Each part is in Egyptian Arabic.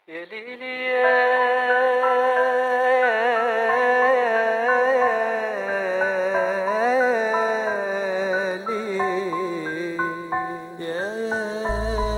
يا ليلي يا ليل يا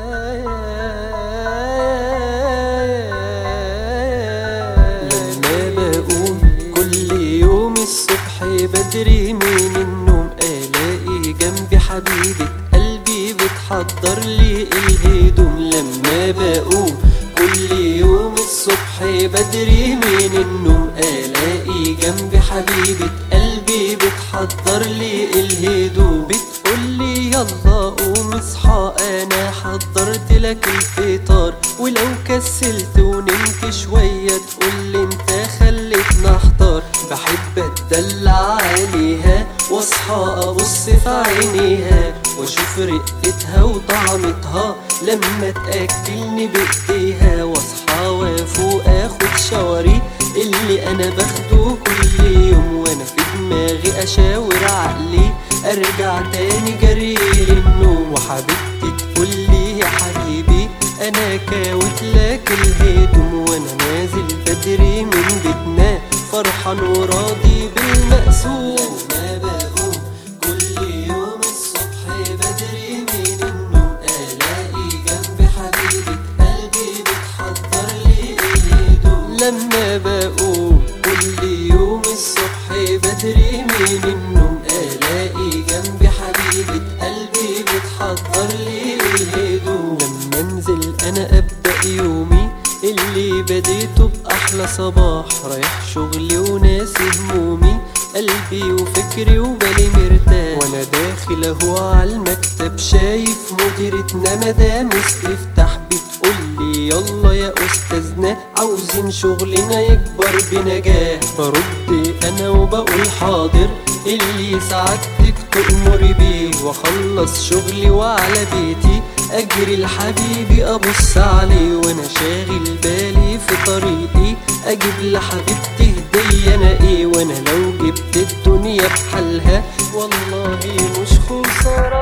لما بقوم كل يوم الصبح بدري من النوم الاقي جنبي حبيبة قلبي بتحضر لي الهدوم لما بقوم كل يوم الصبح بدري من النوم الاقي جنبي حبيبة قلبي بتحضر لي الهدوم بتقولي يلا قوم اصحى انا حضرت لك الفطار ولو كسلت ونمت شوية تقولي انت خليتنا احتار بحب اتدلع عليها واصحى ابص في عينيها واشوف رقتها وطعمتها لما تاكلني بايديها واصحى وافوق اخد شاوري اللي انا باخده كل يوم وانا في دماغي اشاور عقلي ارجع تاني جري للنوم وحبيبتي تقولي يا حبيبي انا كاوت لك الهدوم وانا نازل بدري من بيتنا فرحان وراضي بالمقسوم ما بقوم كل يوم الصبح بدري من النوم الاقي جنبي حبيبة قلبي بتحضر لي الهدوم لما بقوم كل يوم الصبح بدري من النوم الاقي جنبي حبيبة قلبي بتحضر لي الهدوم لما انزل انا ابدا يومي اللي بديته باحلى صباح رايح شغلي وناسي همومي قلبي وفكري وبالي مرتاح وانا داخل اهو على المكتب شايف مديرتنا مدام استفتح بتقولي يلا يا استاذنا عاوزين شغلنا يكبر بنجاح برد انا وبقول حاضر اللي سعادتك تأمري بيه واخلص شغلي وعلى بيتي اجري لحبيبي ابص عليه وانا شاغل بالي في طريقي اجيب لحبيبتي هدية انا ايه وانا لو جبت الدنيا بحالها والله مش خسارة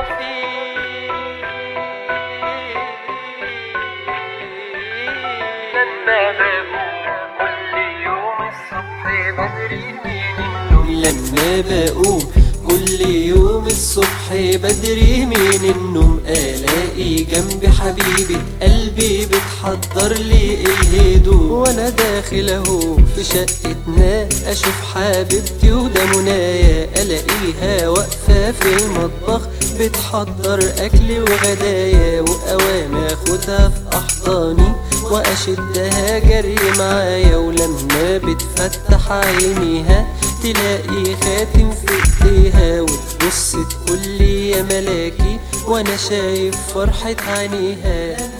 لما بقوم كل يوم الصبح بدري من النوم الاقي جنبي حبيبة قلبي بتحضر لي الهدوم وانا داخل اهو في شقتنا اشوف حبيبتي وده منايا الاقيها واقفة في المطبخ بتحضر اكل وغدايا واوام اخدها في احضاني واشدها جري معايا ولما بتفتح عينيها تلاقي خاتم في ايديها وتبص تقولي يا ملاكي وانا شايف فرحة عينيها